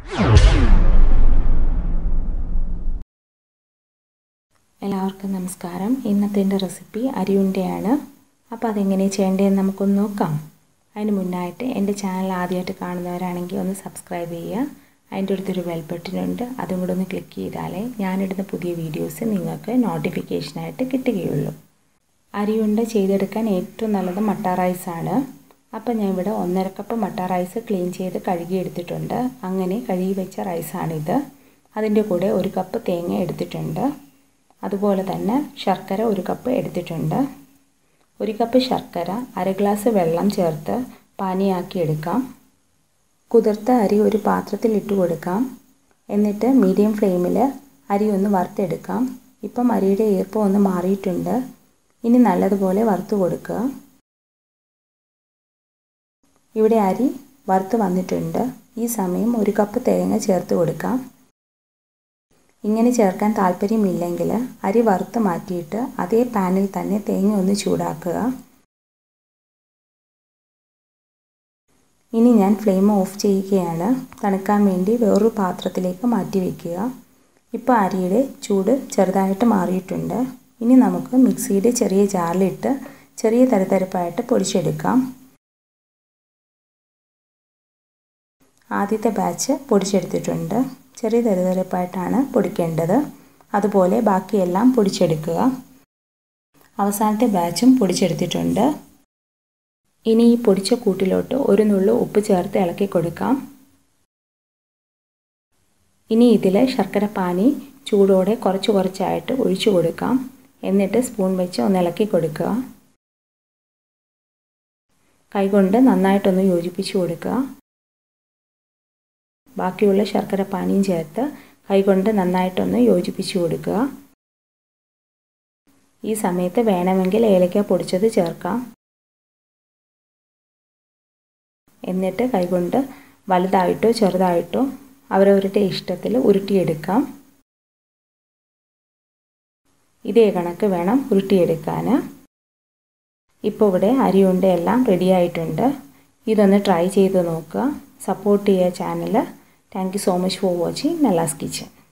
എല്ലാവർക്കും നമസ്കാരം ഇന്നത്തെ എൻ്റെ റെസിപ്പി അരിയുണ്ടയാണ് അപ്പോൾ അതെങ്ങനെ ചെയ്യേണ്ടതെന്ന് നമുക്കൊന്ന് നോക്കാം അതിന് മുന്നായിട്ട് എൻ്റെ ചാനൽ ആദ്യമായിട്ട് കാണുന്നവരാണെങ്കിൽ ഒന്ന് സബ്സ്ക്രൈബ് ചെയ്യുക അതിൻ്റെ അടുത്തൊരു ബെൽ ബട്ടനുണ്ട് അതും കൂടെ ഒന്ന് ക്ലിക്ക് ചെയ്താലേ ഞാനിടുന്ന പുതിയ വീഡിയോസ് നിങ്ങൾക്ക് നോട്ടിഫിക്കേഷനായിട്ട് കിട്ടുകയുള്ളൂ അരിയുണ്ട ചെയ്തെടുക്കാൻ ഏറ്റവും നല്ലത് മട്ട റൈസാണ് അപ്പോൾ ഞാൻ ഇവിടെ ഒന്നര കപ്പ് മട്ട റൈസ് ക്ലീൻ ചെയ്ത് കഴുകി എടുത്തിട്ടുണ്ട് അങ്ങനെ കഴുകി വെച്ച റൈസാണിത് അതിൻ്റെ കൂടെ ഒരു കപ്പ് തേങ്ങ എടുത്തിട്ടുണ്ട് അതുപോലെ തന്നെ ശർക്കര ഒരു കപ്പ് എടുത്തിട്ടുണ്ട് ഒരു കപ്പ് ശർക്കര അര ഗ്ലാസ് വെള്ളം ചേർത്ത് പാനിയാക്കി എടുക്കാം കുതിർത്ത അരി ഒരു പാത്രത്തിൽ ഇട്ട് കൊടുക്കാം എന്നിട്ട് മീഡിയം ഫ്ലെയിമിൽ അരി ഒന്ന് വറുത്തെടുക്കാം ഇപ്പം അരിയുടെ ഈർപ്പം ഒന്ന് മാറിയിട്ടുണ്ട് ഇനി നല്ലതുപോലെ വറുത്ത് കൊടുക്കുക ഇവിടെ അരി വറുത്ത് വന്നിട്ടുണ്ട് ഈ സമയം ഒരു കപ്പ് തേങ്ങ ചേർത്ത് കൊടുക്കാം ഇങ്ങനെ ചേർക്കാൻ താല്പര്യമില്ലെങ്കിൽ അരി വറുത്ത് മാറ്റിയിട്ട് അതേ പാനിൽ തന്നെ തേങ്ങ ഒന്ന് ചൂടാക്കുക ഇനി ഞാൻ ഫ്ലെയിം ഓഫ് ചെയ്യുകയാണ് തണുക്കാൻ വേണ്ടി വേറൊരു പാത്രത്തിലേക്ക് മാറ്റി വയ്ക്കുക ഇപ്പോൾ അരിയുടെ ചൂട് ചെറുതായിട്ട് മാറിയിട്ടുണ്ട് ഇനി നമുക്ക് മിക്സിയുടെ ചെറിയ ജാറിലിട്ട് ചെറിയ തരതരപ്പായിട്ട് പൊടിച്ചെടുക്കാം ആദ്യത്തെ ബാച്ച് പൊടിച്ചെടുത്തിട്ടുണ്ട് ചെറിയ തരതരപ്പായിട്ടാണ് പൊടിക്കേണ്ടത് അതുപോലെ ബാക്കിയെല്ലാം പൊടിച്ചെടുക്കുക അവസാനത്തെ ബാച്ചും പൊടിച്ചെടുത്തിട്ടുണ്ട് ഇനി ഈ പൊടിച്ച കൂട്ടിലോട്ട് ഒരു നുള്ളു ഉപ്പ് ചേർത്ത് ഇളക്കി കൊടുക്കാം ഇനി ഇതിൽ ശർക്കര പാനി ചൂടോടെ കുറച്ച് കുറച്ചായിട്ട് ഒഴിച്ചു കൊടുക്കാം എന്നിട്ട് സ്പൂൺ വെച്ച് ഒന്ന് ഇളക്കി കൊടുക്കുക കൈകൊണ്ട് നന്നായിട്ടൊന്ന് യോജിപ്പിച്ച് കൊടുക്കുക ബാക്കിയുള്ള ശർക്കര പാനിയും ചേർത്ത് കൈകൊണ്ട് നന്നായിട്ടൊന്ന് യോജിപ്പിച്ച് കൊടുക്കുക ഈ സമയത്ത് വേണമെങ്കിൽ ഏലക്ക പൊടിച്ചത് ചേർക്കാം എന്നിട്ട് കൈകൊണ്ട് വലുതായിട്ടോ ചെറുതായിട്ടോ അവരവരുടെ ഇഷ്ടത്തിൽ ഉരുട്ടിയെടുക്കാം ഇതേ കണക്ക് വേണം ഉരുട്ടിയെടുക്കാൻ ഇപ്പോൾ ഇവിടെ അരിയുണ്ട എല്ലാം റെഡി ആയിട്ടുണ്ട് ഇതൊന്ന് ട്രൈ ചെയ്ത് നോക്കുക സപ്പോർട്ട് ചെയ്യുക channel thank you so much for watching Nallas kitchen